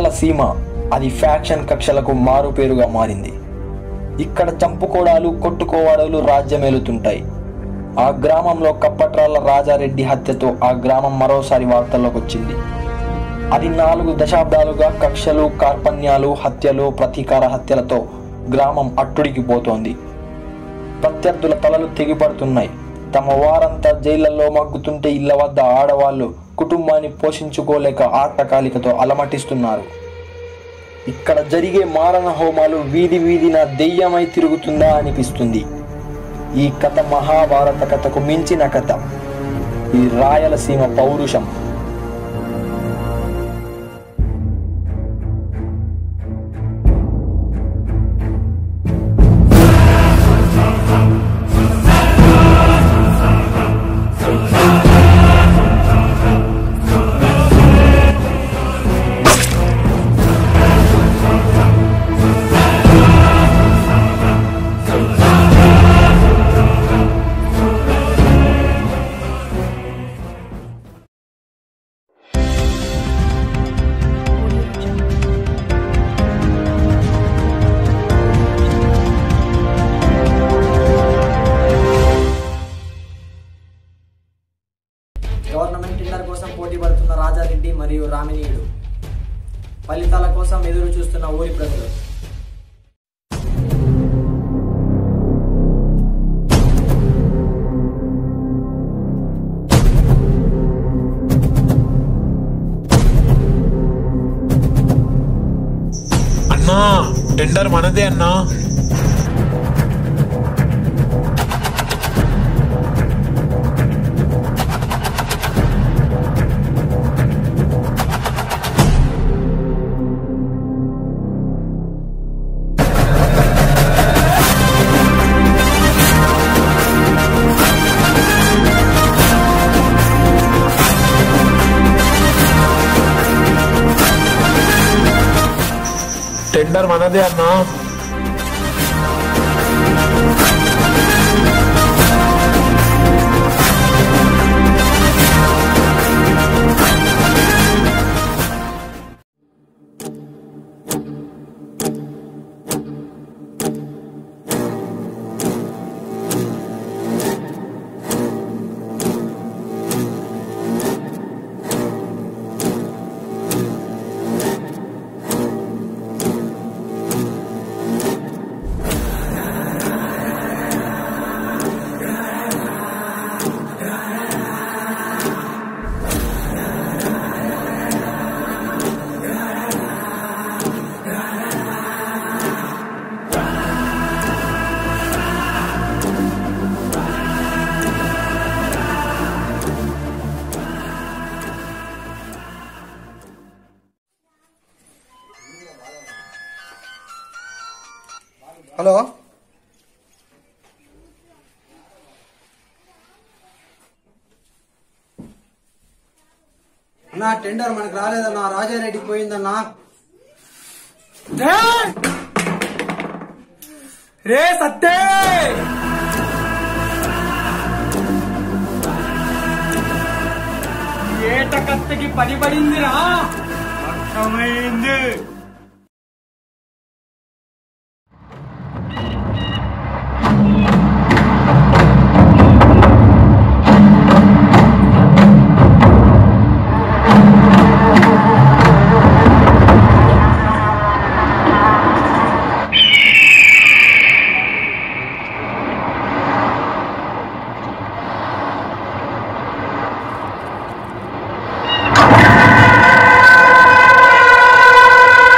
రాయల సీమ అది ఫ్యాక్షన్ కక్షలకు మారుపేరుగా మారింది ఇక్కడ చంపుకోడాలు కొట్టుకోవాడలు రాజ్యమేలుతుంటాయి ఆ గ్రామంలో కప్పట్రాల రాజారెడ్డి హత్యతో ఆ గ్రామం మరోసారి వార్తల్లోకి వచ్చింది అది నాలుగు దశాబ్దాలుగా కక్షలు కార్పణ్యాలు హత్యలు ప్రతీకార హత్యలతో గ్రామం అట్టుడికి పోతోంది ప్రత్యర్థుల తలలు తెగిపడుతున్నాయి తమ వారంతా జైళ్లలో మగ్గుతుంటే ఇళ్ల వద్ద ఆడవాళ్ళు కుటుంబాన్ని పోషించుకోలేక ఆర్తకాలికతో అలమటిస్తున్నారు ఇక్కడ జరిగే మారణ హోమాలు వీధి వీధిన దెయ్యమై తిరుగుతుందా అనిపిస్తుంది ఈ కథ మహాభారత కథకు మించిన కథ ఈ రాయలసీమ పౌరుషం గవర్నమెంట్ టెండర్ కోసం పోటీ పడుతున్న రాజారెడ్డి మరియు రామినీయుడు ఫలితాల కోసం ఎదురు చూస్తున్న ఊరి ప్రజలు అన్నా టెండర్ మనదే అన్నా టెండర్ మనదే అన్నా హలో అన్నా టెండర్ మనకు రాలేదన్నా రాజారెడ్డికి పోయిందన్నా రే సత్తే ఏట కత్తకి పని పడిందిరా అర్థమైంది ఆ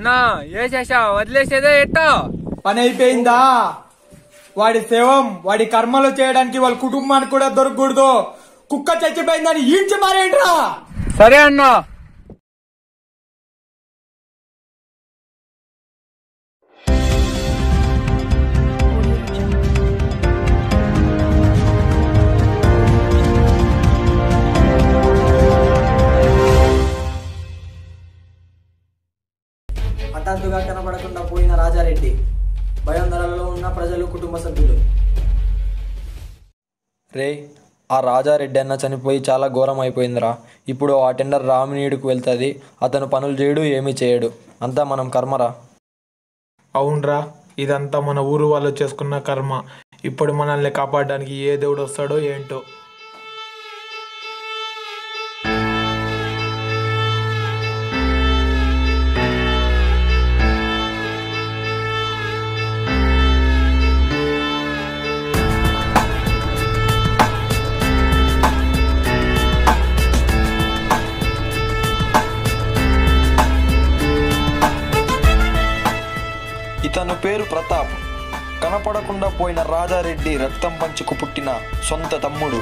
అన్నా ఏ చేసా వదిలేసేదే ఎట్టా పని అయిపోయిందా వాడి శవం వాడి కర్మలు చేయడానికి వాళ్ళ కుటుంబానికి కూడా దొరకకూడదు కుక్క చచ్చిపోయిందని ఈడ్చి మారేంట్రా సరే అన్నా హఠాత్తుగా కనబడకుండా పోయిన రాజారెడ్డి భయాందోళనలో ఉన్న ప్రజలు కుటుంబ సభ్యులు రే ఆ రాజారెడ్డి అన్న చనిపోయి చాలా ఘోరం అయిపోయిందిరా ఇప్పుడు ఆ టెండర్ రామినీడికి వెళ్తుంది అతను పనులు చేయడు ఏమీ చేయడు అంతా మనం కర్మరా అవునరా ఇదంతా మన ఊరు వాళ్ళు చేసుకున్న కర్మ ఇప్పుడు మనల్ని కాపాడడానికి ఏ దేవుడు వస్తాడో ఏంటో ఇతను పేరు ప్రతాప్ కనపడకుండా పోయిన రాజారెడ్డి రక్తం పంచుకు పుట్టిన సొంత తమ్ముడు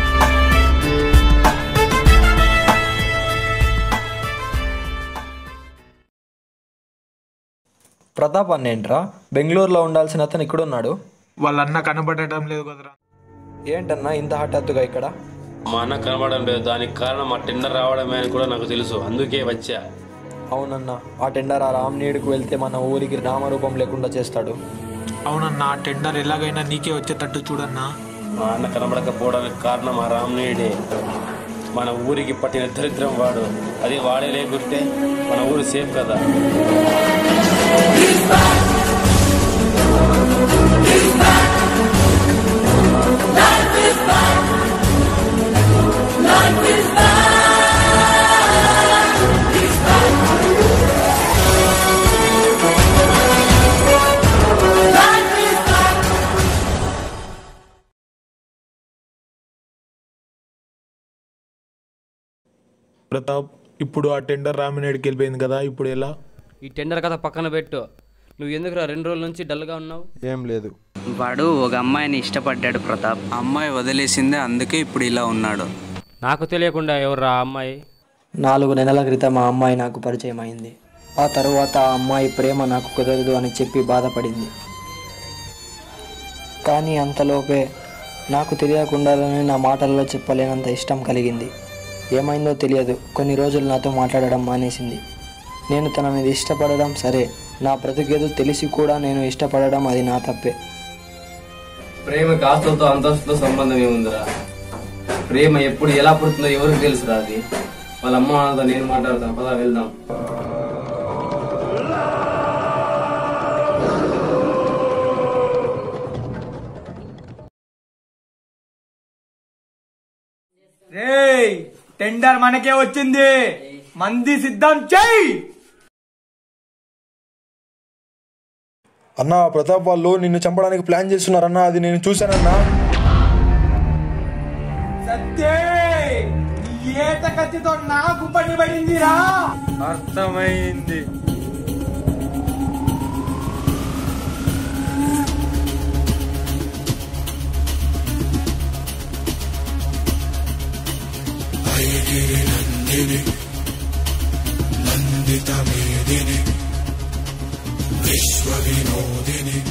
ప్రతాప్ అన్నేంట్రా బెంగళూరులో ఉండాల్సిన అతను ఇక్కడున్నాడు వాళ్ళ అన్న కనబడటం లేదు కదరా ఏంటన్నా ఇంత హఠాత్తుగా ఇక్కడ మా అన్న కనబడడం లేదు దానికి కారణం మా టెండర్ రావడమే అని కూడా నాకు తెలుసు అందుకే వచ్చా అవునన్నా ఆ టెండర్ ఆ రామ్నీడికి వెళ్తే మన ఊరికి నామరూపం లేకుండా చేస్తాడు అవునన్నా ఆ టెండర్ ఎలాగైనా నీకే వచ్చేటట్టు చూడన్నా మా అన్న కనబడకపోవడానికి కారణం ఆ రామనీయుడే మన ఊరికి పట్టిన దరిద్రం వాడు అది వాడే లేకుంటే మన ఊరు సేఫ్ కదా ప్రతాప్ ఇప్పుడు ఆ టెండర్ రామినేడికి వెళ్ళిపోయింది కదా ఇప్పుడు ఎలా ఈ టెండర్ కథ పక్కన పెట్టు నువ్వు ఎందుకురా రెండు రోజుల నుంచి డల్గా ఉన్నావు ఏం లేదు వాడు ఒక అమ్మాయిని ఇష్టపడ్డాడు ప్రతాప్ అమ్మాయి వదిలేసిందే అందుకే ఇప్పుడు ఇలా ఉన్నాడు నాకు తెలియకుండా ఎవర్రా ఆ అమ్మాయి నాలుగు నెలల క్రితం ఆ అమ్మాయి నాకు పరిచయం అయింది ఆ తరువాత ఆ అమ్మాయి ప్రేమ నాకు కుదరదు అని చెప్పి బాధపడింది కానీ అంతలోపే నాకు తెలియకుండానే నా మాటల్లో చెప్పలేనంత ఇష్టం కలిగింది ఏమైందో తెలియదు కొన్ని రోజులు నాతో మాట్లాడడం మానేసింది నేను తనని ఇష్టపడడం సరే నా బ్రతికేదో తెలిసి కూడా నేను ఇష్టపడడం అది నా తప్పే ప్రేమకి ఆస్తులతో అంతస్తుతో సంబంధం ఏముందిరా ప్రేమ ఎప్పుడు ఎలా పుడుతుందో ఎవరికి తెలుసురా అది వాళ్ళ అమ్మ వాళ్ళతో నేను మాట్లాడతాను పదా వెళ్దాం రేయ్ టెండర్ మనకే వచ్చింది మంది సిద్ధం చెయ్యి అన్నా ప్రతాప్ వాళ్ళు నిన్ను చంపడానికి ప్లాన్ చేస్తున్నారన్నా అది నేను చూశానన్నా సత్తే నీ ఏట కత్తితో నాకు పని పడిందిరా అర్థమైంది విశ్వ వినోదిని